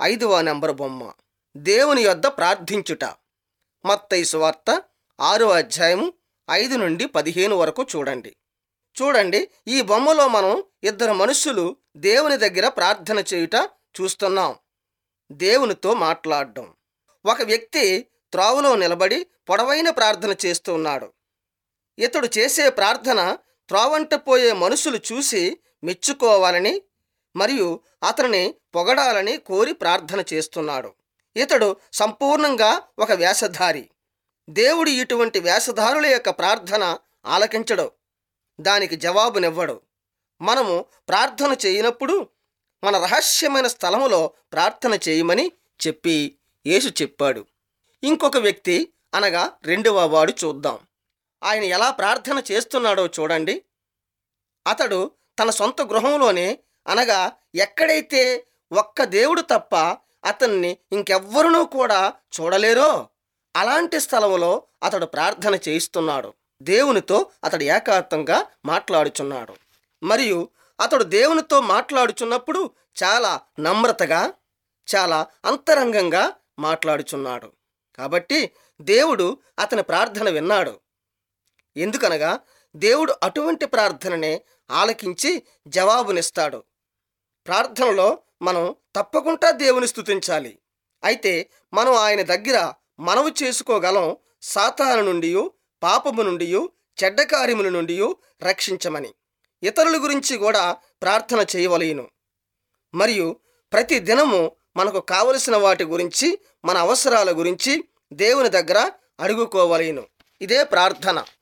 ఐదవ నెంబర్ బొమ్మ దేవుని యొద్ద ప్రార్థించుట మత్తయి సువార్త ఆరో అధ్యాయము ఐదు నుండి పదిహేను వరకు చూడండి చూడండి ఈ బొమ్మలో మనం ఇద్దరు మనుషులు దేవుని దగ్గర ప్రార్థన చేయుట చూస్తున్నాం దేవునితో మాట్లాడడం ఒక వ్యక్తి త్రావులో నిలబడి పొడవైన ప్రార్థన చేస్తున్నాడు ఇతడు చేసే ప్రార్థన త్రోవంట పోయే మనుషులు చూసి మెచ్చుకోవాలని మరియు అతనిని పొగడాలని కోరి ప్రార్థన చేస్తున్నాడు ఇతడు సంపూర్ణంగా ఒక వేషధారి దేవుడు ఇటువంటి వేషధారుల యొక్క ప్రార్థన ఆలకించడు దానికి జవాబునివ్వడు మనము ప్రార్థన చేయనప్పుడు మన రహస్యమైన స్థలములో ప్రార్థన చేయమని చెప్పి యేసు చెప్పాడు ఇంకొక వ్యక్తి అనగా రెండవ వాడు చూద్దాం ఆయన ఎలా ప్రార్థన చేస్తున్నాడో చూడండి అతడు తన సొంత గృహంలోనే అనగా ఎక్కడైతే ఒక్క దేవుడు తప్ప అతన్ని ఇంకెవ్వరునూ కూడా చూడలేరో అలాంటి స్థలంలో అతడు ప్రార్థన చేయిస్తున్నాడు దేవునితో అతడు ఏకాంతంగా మాట్లాడుచున్నాడు మరియు అతడు దేవునితో మాట్లాడుచున్నప్పుడు చాలా నమ్రతగా చాలా అంతరంగంగా మాట్లాడుచున్నాడు కాబట్టి దేవుడు అతని ప్రార్థన విన్నాడు ఎందుకనగా దేవుడు అటువంటి ప్రార్థననే ఆలకించి జవాబునిస్తాడు ప్రార్థనలో మనం తప్పకుండా దేవుని స్తుతించాలి అయితే మనం ఆయన దగ్గర మనవి చేసుకోగలం సాతాను నుండి పాపము నుండి చెడ్డ కార్యముల నుండి రక్షించమని ఇతరుల గురించి కూడా ప్రార్థన చేయవలేను మరియు ప్రతి దినము మనకు కావలసిన వాటి గురించి మన అవసరాల గురించి దేవుని దగ్గర అడుగుకోవలేను ఇదే ప్రార్థన